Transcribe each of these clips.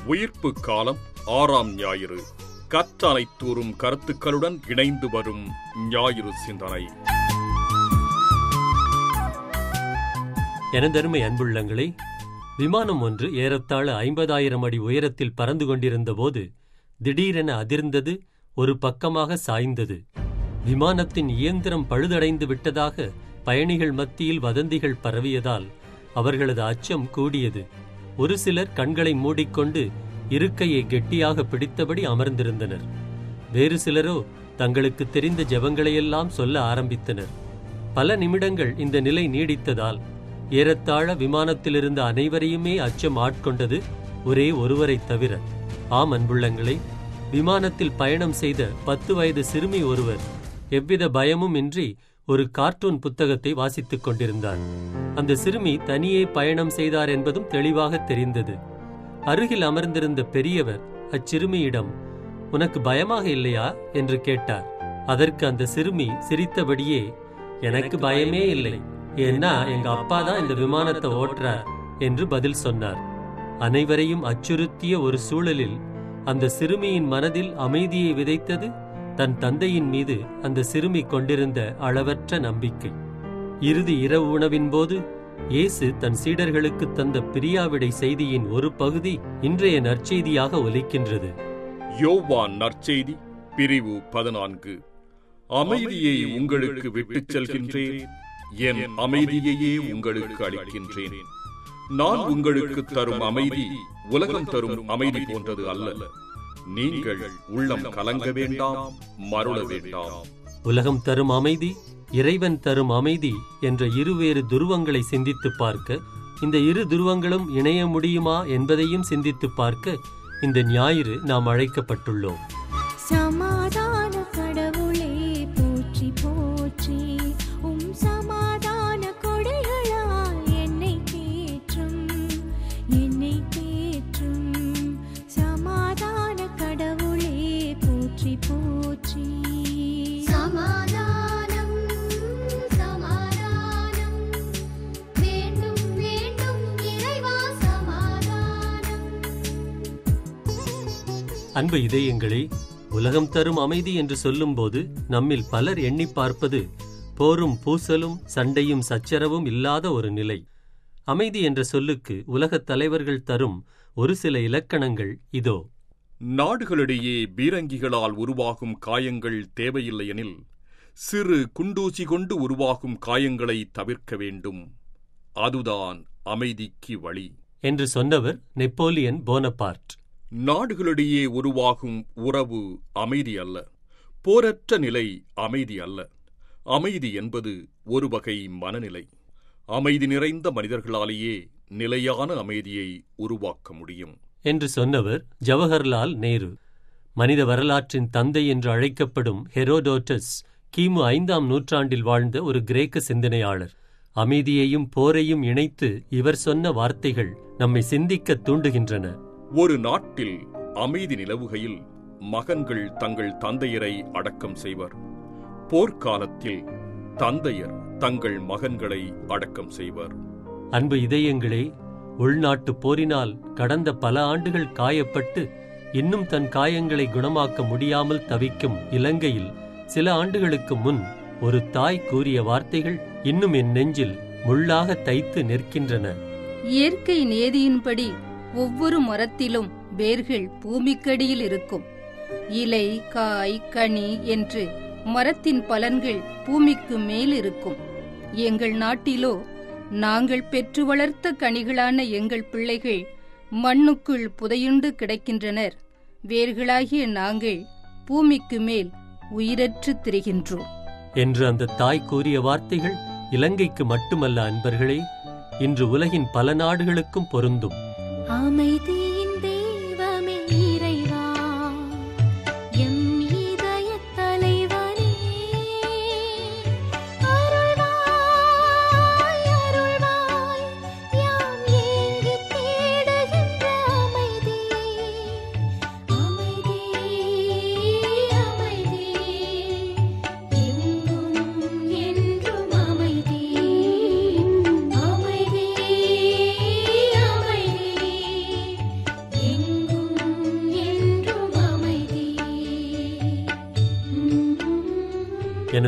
உயிர்ப்பு காலம் ஆறாம் ஞாயிறு கற்றலை தூறும் கருத்துக்களுடன் இணைந்து வரும் ஞாயிறு சிந்தனை எனதருமை அன்புள்ளங்களே விமானம் ஒன்று ஏறத்தாழ ஐம்பதாயிரம் அடி உயரத்தில் பறந்து கொண்டிருந்த போது திடீரென அதிர்ந்தது ஒரு பக்கமாக சாய்ந்தது விமானத்தின் இயந்திரம் பழுதடைந்து விட்டதாக பயணிகள் மத்தியில் வதந்திகள் பரவியதால் அவர்களது அச்சம் கூடியது ஒரு சிலர் கண்களை மூடிக்கொண்டு இருக்கையை கெட்டியாக பிடித்தபடி அமர்ந்திருந்தனர் வேறு சிலரோ தங்களுக்கு தெரிந்த ஜெபங்களையெல்லாம் சொல்ல ஆரம்பித்தனர் பல நிமிடங்கள் இந்த நிலை நீடித்ததால் ஏறத்தாழ விமானத்திலிருந்த அனைவரையுமே அச்சம் ஆட்கொண்டது ஒரே ஒருவரைத் தவிர ஆம் அன்புள்ளங்களே விமானத்தில் பயணம் செய்த பத்து வயது சிறுமி ஒருவர் எவ்வித பயமும் இன்றி ஒரு கார்ட்டூன் புத்தகத்தை வாசித்துக் கொண்டிருந்தார் அந்த சிறுமி தனியே பயணம் செய்தார் என்பதும் தெளிவாக தெரிந்தது அருகில் அமர்ந்திருந்த பெரியவர் அச்சிறுமியிடம் உனக்கு பயமாக இல்லையா என்று கேட்டார் அதற்கு அந்த சிறுமி சிரித்தபடியே எனக்கு பயமே இல்லை ஏன்னா எங்க அப்பா தான் இந்த விமானத்தை ஓட்டுறார் என்று பதில் சொன்னார் அனைவரையும் அச்சுறுத்திய ஒரு சூழலில் அந்த சிறுமியின் மனதில் அமைதியை விதைத்தது தன் தந்தையின் மீது அந்த சிறுமி கொண்டிருந்த அளவற்ற நம்பிக்கை இறுதி இரவு உணவின் போது இயேசு தன் சீடர்களுக்கு தந்த பிரியாவிடை செய்தியின் ஒரு பகுதி இன்றைய நற்செய்தியாக ஒலிக்கின்றது யோவான் நற்செய்தி பிரிவு பதினான்கு அமைதியை உங்களுக்கு விட்டுச் செல்கின்றேன் என் அமைதியையே உங்களுக்கு அளிக்கின்றேன் நான் உங்களுக்கு தரும் அமைதி உலகம் தரும் அமைதி போன்றது அல்ல நீங்கள் உள்ளம் கலங்க வேண்டாம் மருள வேண்டாம் உலகம் தரும் அமைதி இறைவன் தரும் அமைதி என்ற இருவேறு துருவங்களை சிந்தித்துப் பார்க்க இந்த இரு துருவங்களும் இணைய முடியுமா என்பதையும் சிந்தித்துப் பார்க்க இந்த ஞாயிறு நாம் அழைக்கப்பட்டுள்ளோம் சமாதான கடவுளே போற்றி போற்றி உம் சமாதான கொடைகளால் என்னை தேற்றும் என்னை தேற்றும் சமாதான கடவுளே போற்றி போற்றி சமாதானம் சமாதானம் வேண்டும் வேண்டும் இறைவா சமாதானம் அன்பு இதயங்களே உலகம் தரும் அமைதி என்று சொல்லும்போது நம்மில் பலர் எண்ணி பார்ப்பது போரும் பூசலும் சண்டையும் சச்சரவும் இல்லாத ஒரு நிலை அமைதி என்ற சொல்லுக்கு உலகத் தலைவர்கள் தரும் ஒரு சில இலக்கணங்கள் இதோ நாடுகளிடையே பீரங்கிகளால் உருவாகும் காயங்கள் தேவையில்லை எனில் சிறு குண்டூசி கொண்டு உருவாகும் காயங்களை தவிர்க்க வேண்டும் அதுதான் அமைதிக்கு வழி என்று சொன்னவர் நெப்போலியன் போனபார்ட் நாடுகளிடையே உருவாகும் உறவு அமைதி அல்ல போரற்ற நிலை அமைதி அல்ல அமைதி என்பது ஒரு வகை மனநிலை அமைதி நிறைந்த மனிதர்களாலேயே நிலையான அமைதியை உருவாக்க முடியும் என்று சொன்னவர் ஜவஹர்லால் நேரு மனித வரலாற்றின் தந்தை என்று அழைக்கப்படும் ஹெரோடோட்டஸ் கிமு ஐந்தாம் நூற்றாண்டில் வாழ்ந்த ஒரு கிரேக்க சிந்தனையாளர் அமைதியையும் போரையும் இணைத்து இவர் சொன்ன வார்த்தைகள் நம்மை சிந்திக்க தூண்டுகின்றன ஒரு நாட்டில் அமைதி நிலவுகையில் மகன்கள் தங்கள் தந்தையரை அடக்கம் செய்வர் போர்க்காலத்தில் தந்தையர் தங்கள் மகன்களை அடக்கம் செய்வர் அன்பு இதயங்களே உள்நாட்டுப் போரினால் கடந்த பல ஆண்டுகள் காயப்பட்டு இன்னும் தன் காயங்களை குணமாக்க முடியாமல் தவிக்கும் இலங்கையில் சில ஆண்டுகளுக்கு முன் ஒரு தாய் கூறிய வார்த்தைகள் இன்னும் என் நெஞ்சில் முள்ளாக தைத்து நிற்கின்றன இயற்கை நியதியின்படி ஒவ்வொரு மரத்திலும் வேர்கள் பூமிக்கடியில் இருக்கும் இலை காய் கனி என்று மரத்தின் பலன்கள் பூமிக்கு மேல் இருக்கும் எங்கள் நாட்டிலோ நாங்கள் பெற்று வளர்த்த கனிகளான எங்கள் பிள்ளைகள் மண்ணுக்குள் புதையுண்டு கிடக்கின்றனர் வேர்களாகிய நாங்கள் பூமிக்கு மேல் உயிரற்று திரிகின்றோம் என்று அந்த தாய் கூறிய வார்த்தைகள் இலங்கைக்கு மட்டுமல்ல அன்பர்களே இன்று உலகின் பல நாடுகளுக்கும் பொருந்தும் அமைதியின் தெய்வமே இறைவா எம் இதயத் தலைவனே அருள்வாய் அருள்வாய் யாம் ஏங்கித் தேடுகின்ற அமைதி அமைதி அமைதி எங்கும் என்றும் அமைதி அமைதி அமைதி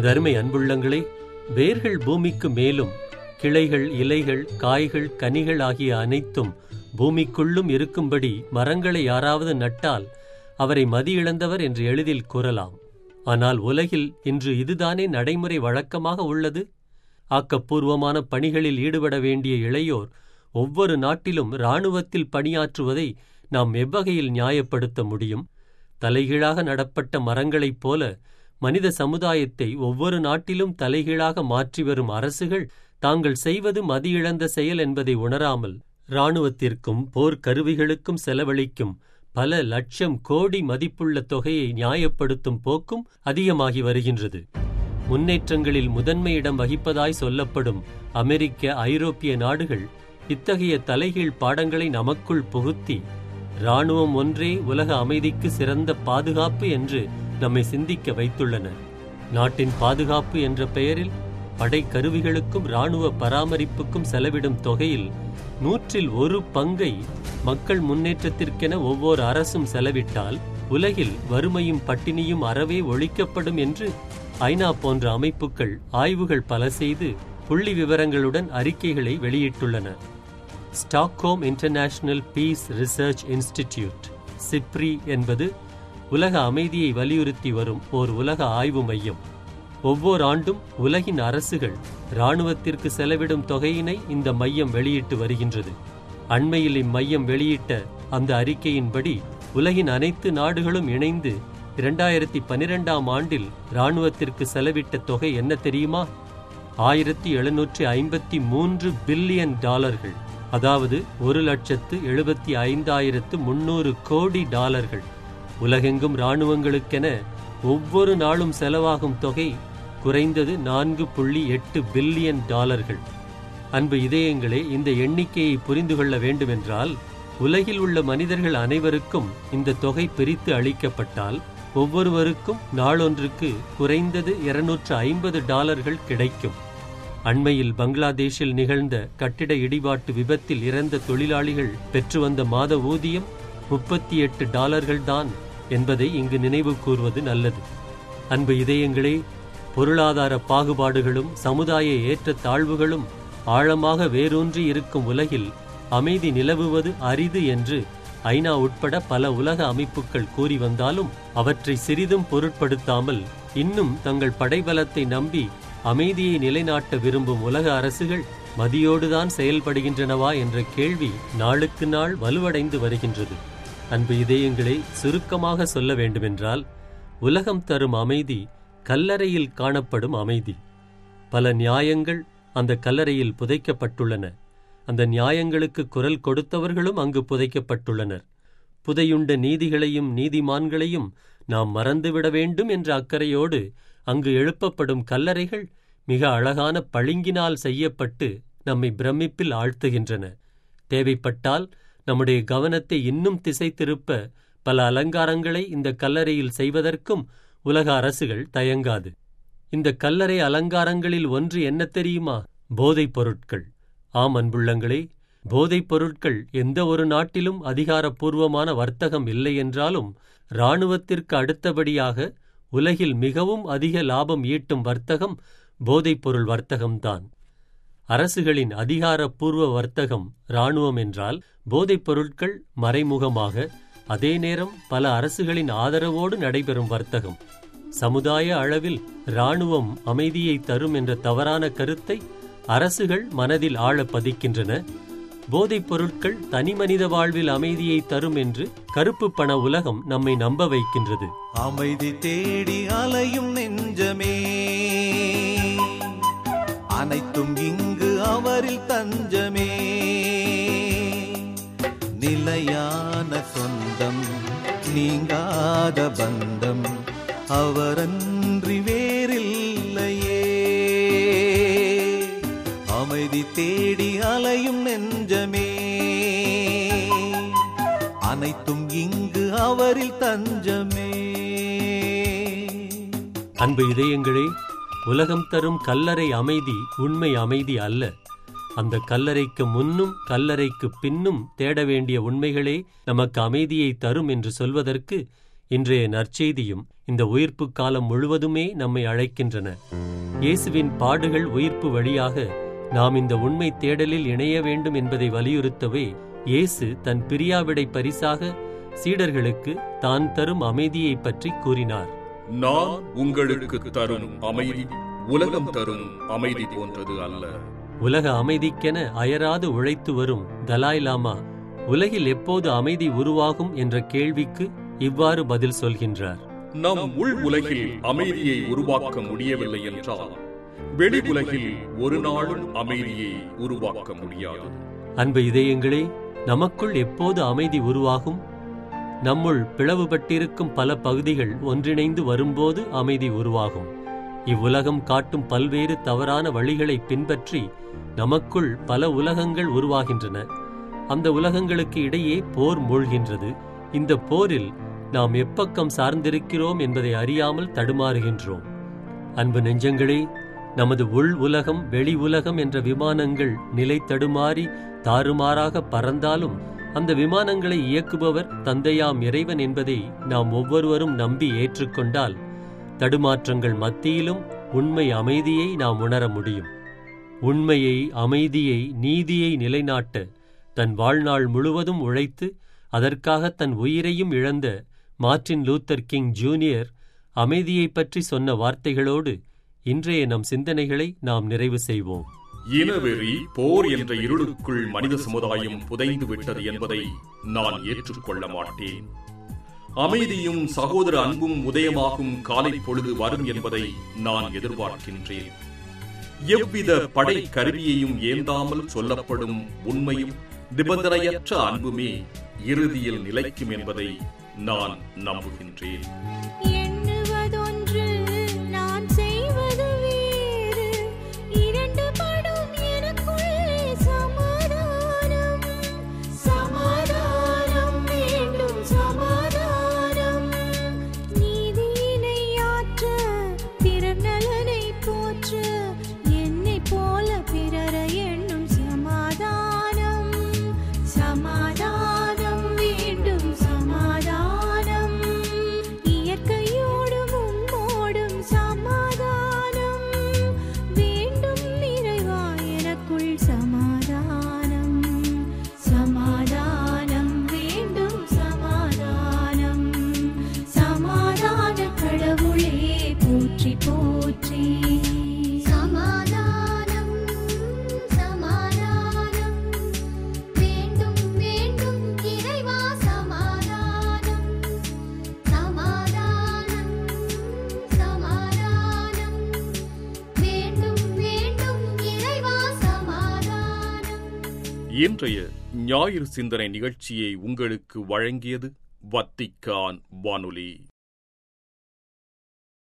எனதருமை அன்புள்ளங்களே வேர்கள் பூமிக்கு மேலும் கிளைகள் இலைகள் காய்கள் கனிகள் ஆகிய அனைத்தும் பூமிக்குள்ளும் இருக்கும்படி மரங்களை யாராவது நட்டால் அவரை மதியிழந்தவர் என்று எளிதில் கூறலாம் ஆனால் உலகில் இன்று இதுதானே நடைமுறை வழக்கமாக உள்ளது ஆக்கப்பூர்வமான பணிகளில் ஈடுபட வேண்டிய இளையோர் ஒவ்வொரு நாட்டிலும் இராணுவத்தில் பணியாற்றுவதை நாம் எவ்வகையில் நியாயப்படுத்த முடியும் தலைகீழாக நடப்பட்ட மரங்களைப் போல மனித சமுதாயத்தை ஒவ்வொரு நாட்டிலும் தலைகீழாக மாற்றி வரும் அரசுகள் தாங்கள் செய்வது மதியிழந்த செயல் என்பதை உணராமல் இராணுவத்திற்கும் போர்க் கருவிகளுக்கும் செலவழிக்கும் பல லட்சம் கோடி மதிப்புள்ள தொகையை நியாயப்படுத்தும் போக்கும் அதிகமாகி வருகின்றது முன்னேற்றங்களில் முதன்மையிடம் வகிப்பதாய் சொல்லப்படும் அமெரிக்க ஐரோப்பிய நாடுகள் இத்தகைய தலைகீழ் பாடங்களை நமக்குள் புகுத்தி இராணுவம் ஒன்றே உலக அமைதிக்கு சிறந்த பாதுகாப்பு என்று நம்மை சிந்திக்க வைத்துள்ளன நாட்டின் பாதுகாப்பு என்ற பெயரில் படை கருவிகளுக்கும் இராணுவ பராமரிப்புக்கும் செலவிடும் தொகையில் நூற்றில் ஒரு பங்கை மக்கள் முன்னேற்றத்திற்கென ஒவ்வொரு அரசும் செலவிட்டால் உலகில் வறுமையும் பட்டினியும் அறவே ஒழிக்கப்படும் என்று ஐநா போன்ற அமைப்புகள் ஆய்வுகள் பல செய்து புள்ளி விவரங்களுடன் அறிக்கைகளை வெளியிட்டுள்ளன Stockholm international peace research institute SIPRI என்பது உலக அமைதியை வலியுறுத்தி வரும் ஓர் உலக ஆய்வு மையம் ஒவ்வொரு ஆண்டும் உலகின் அரசுகள் இராணுவத்திற்கு செலவிடும் தொகையினை இந்த மையம் வெளியிட்டு வருகின்றது அண்மையில் இம்மையம் வெளியிட்ட அந்த அறிக்கையின்படி உலகின் அனைத்து நாடுகளும் இணைந்து இரண்டாயிரத்தி பனிரெண்டாம் ஆண்டில் இராணுவத்திற்கு செலவிட்ட தொகை என்ன தெரியுமா ஆயிரத்தி எழுநூற்றி ஐம்பத்தி மூன்று பில்லியன் டாலர்கள் அதாவது ஒரு லட்சத்து எழுபத்தி ஐந்தாயிரத்து முன்னூறு கோடி டாலர்கள் உலகெங்கும் இராணுவங்களுக்கென ஒவ்வொரு நாளும் செலவாகும் தொகை குறைந்தது நான்கு புள்ளி எட்டு பில்லியன் டாலர்கள் அன்பு இதயங்களே இந்த எண்ணிக்கையை புரிந்து கொள்ள வேண்டுமென்றால் உலகில் உள்ள மனிதர்கள் அனைவருக்கும் இந்த தொகை பிரித்து அளிக்கப்பட்டால் ஒவ்வொருவருக்கும் நாளொன்றுக்கு குறைந்தது இருநூற்று ஐம்பது டாலர்கள் கிடைக்கும் அண்மையில் பங்களாதேஷில் நிகழ்ந்த கட்டிட இடிபாட்டு விபத்தில் இறந்த தொழிலாளிகள் பெற்று வந்த மாத ஊதியம் முப்பத்தி எட்டு டாலர்கள்தான் என்பதை இங்கு நினைவு கூர்வது நல்லது அன்பு இதயங்களே பொருளாதார பாகுபாடுகளும் சமுதாய ஏற்ற தாழ்வுகளும் ஆழமாக வேரூன்றி இருக்கும் உலகில் அமைதி நிலவுவது அரிது என்று ஐநா உட்பட பல உலக அமைப்புகள் கூறி வந்தாலும் அவற்றை சிறிதும் பொருட்படுத்தாமல் இன்னும் தங்கள் படைபலத்தை நம்பி அமைதியை நிலைநாட்ட விரும்பும் உலக அரசுகள் மதியோடுதான் செயல்படுகின்றனவா என்ற கேள்வி நாளுக்கு நாள் வலுவடைந்து வருகின்றது அன்பு இதயங்களை சுருக்கமாக சொல்ல வேண்டுமென்றால் உலகம் தரும் அமைதி கல்லறையில் காணப்படும் அமைதி பல நியாயங்கள் அந்த கல்லறையில் புதைக்கப்பட்டுள்ளன அந்த நியாயங்களுக்கு குரல் கொடுத்தவர்களும் அங்கு புதைக்கப்பட்டுள்ளனர் புதையுண்ட நீதிகளையும் நீதிமான்களையும் நாம் மறந்துவிட வேண்டும் என்ற அக்கறையோடு அங்கு எழுப்பப்படும் கல்லறைகள் மிக அழகான பளிங்கினால் செய்யப்பட்டு நம்மை பிரமிப்பில் ஆழ்த்துகின்றன தேவைப்பட்டால் நம்முடைய கவனத்தை இன்னும் திசை திருப்ப பல அலங்காரங்களை இந்த கல்லறையில் செய்வதற்கும் உலக அரசுகள் தயங்காது இந்த கல்லறை அலங்காரங்களில் ஒன்று என்ன தெரியுமா போதைப் பொருட்கள் ஆம் அன்புள்ளங்களே போதைப் பொருட்கள் எந்த ஒரு நாட்டிலும் அதிகாரப்பூர்வமான வர்த்தகம் இல்லை என்றாலும் இராணுவத்திற்கு அடுத்தபடியாக உலகில் மிகவும் அதிக லாபம் ஈட்டும் வர்த்தகம் போதைப்பொருள் வர்த்தகம்தான் அரசுகளின் அதிகாரப்பூர்வ வர்த்தகம் இராணுவம் என்றால் போதைப் பொருட்கள் மறைமுகமாக அதே நேரம் பல அரசுகளின் ஆதரவோடு நடைபெறும் வர்த்தகம் சமுதாய அளவில் இராணுவம் அமைதியை தரும் என்ற தவறான கருத்தை அரசுகள் மனதில் ஆழ பதிக்கின்றன போதைப் பொருட்கள் தனிமனித வாழ்வில் அமைதியை தரும் என்று கருப்பு பண உலகம் நம்மை நம்ப வைக்கின்றது அமைதி தேடி அலையும் நெஞ்சமே அனைத்தும் இங்கு அவரில் தஞ்சமே நிலையான சொந்தம் நீங்காத பந்தம் அவரன்றி வேறில்லையே அமைதி தேடி அலையும் நெஞ்சமே அனைத்தும் இங்கு அவரில் தஞ்சமே அன்பு இதயங்களே உலகம் தரும் கல்லறை அமைதி உண்மை அமைதி அல்ல அந்த கல்லறைக்கு முன்னும் கல்லறைக்கு பின்னும் தேட வேண்டிய உண்மைகளே நமக்கு அமைதியை தரும் என்று சொல்வதற்கு இன்றைய நற்செய்தியும் இந்த உயிர்ப்பு காலம் முழுவதுமே நம்மை அழைக்கின்றன இயேசுவின் பாடுகள் உயிர்ப்பு வழியாக நாம் இந்த உண்மை தேடலில் இணைய வேண்டும் என்பதை வலியுறுத்தவே இயேசு தன் பிரியாவிடை பரிசாக சீடர்களுக்கு தான் தரும் அமைதியைப் பற்றி கூறினார் நான் உங்களுக்கு தரும் அமைதி உலகம் தரும் அமைதி போன்றது அல்ல உலக அமைதிக்கென அயராது உழைத்து வரும் தலாய் லாமா உலகில் எப்போது அமைதி உருவாகும் என்ற கேள்விக்கு இவ்வாறு பதில் சொல்கின்றார் நம் உள் உலகில் அமைதியை உருவாக்க முடியவில்லை என்றால் வெளி உலகில் ஒரு நாளும் அமைதியை உருவாக்க முடியாது அன்பு இதயங்களே நமக்குள் எப்போது அமைதி உருவாகும் நம்முள் பிளவுபட்டிருக்கும் பல பகுதிகள் ஒன்றிணைந்து வரும்போது அமைதி உருவாகும் இவ்வுலகம் காட்டும் பல்வேறு தவறான வழிகளை பின்பற்றி நமக்குள் பல உலகங்கள் உருவாகின்றன அந்த உலகங்களுக்கு இடையே போர் மூழ்கின்றது இந்த போரில் நாம் எப்பக்கம் சார்ந்திருக்கிறோம் என்பதை அறியாமல் தடுமாறுகின்றோம் அன்பு நெஞ்சங்களே நமது உள் உலகம் வெளி உலகம் என்ற விமானங்கள் நிலை தடுமாறி தாறுமாறாக பறந்தாலும் அந்த விமானங்களை இயக்குபவர் தந்தையாம் இறைவன் என்பதை நாம் ஒவ்வொருவரும் நம்பி ஏற்றுக்கொண்டால் தடுமாற்றங்கள் மத்தியிலும் உண்மை அமைதியை நாம் உணர முடியும் உண்மையை அமைதியை நீதியை நிலைநாட்ட தன் வாழ்நாள் முழுவதும் உழைத்து அதற்காக தன் உயிரையும் இழந்த மார்ட்டின் லூத்தர் கிங் ஜூனியர் அமைதியைப் பற்றி சொன்ன வார்த்தைகளோடு இன்றைய நம் சிந்தனைகளை நாம் நிறைவு செய்வோம் இனவெறி போர் என்ற இருளுக்குள் மனித சமுதாயம் புதைந்து விட்டது என்பதை நான் ஏற்றுக்கொள்ள மாட்டேன் அமைதியும் சகோதர அன்பும் உதயமாகும் காலை பொழுது வரும் என்பதை நான் எதிர்பார்க்கின்றேன் எவ்வித படை கருவியையும் ஏந்தாமல் சொல்லப்படும் உண்மையும் நிபந்தனையற்ற அன்புமே இறுதியில் நிலைக்கும் என்பதை நான் நம்புகின்றேன் எண்ணுவதொன்று நான் செய்வது வேறு இரண்டு படும் எனக்குள்ளே சமாதானம் சமாதானம் வேண்டும் சமாதானம் நீதியினை ஆற்ற பிறர் நலனை போற்ற என்னைப் போல பிறரை எண்ணும் சமாதானம் சமாதானம் வேண்டும் சமாதானம் இயற்கையோடும் உம்மோடும் சமாதானம் வேண்டும் நிறைவா எனக்குள் சமாதானம் சமாதானம் வேண்டும் சமாதானம் சமாதான கடவுளே போற்றி போற்றி சமாதானம் சமாதானம் வேண்டும் வேண்டும் இறைவா சமாதானம் சமாதானம் சமாதானம் வேண்டும் வேண்டும் இறைவா சமாதானம் இன்றைய ஞாயிறு சிந்தனை நிகழ்ச்சியை உங்களுக்கு வழங்கியது வத்திக்கான் வானொலி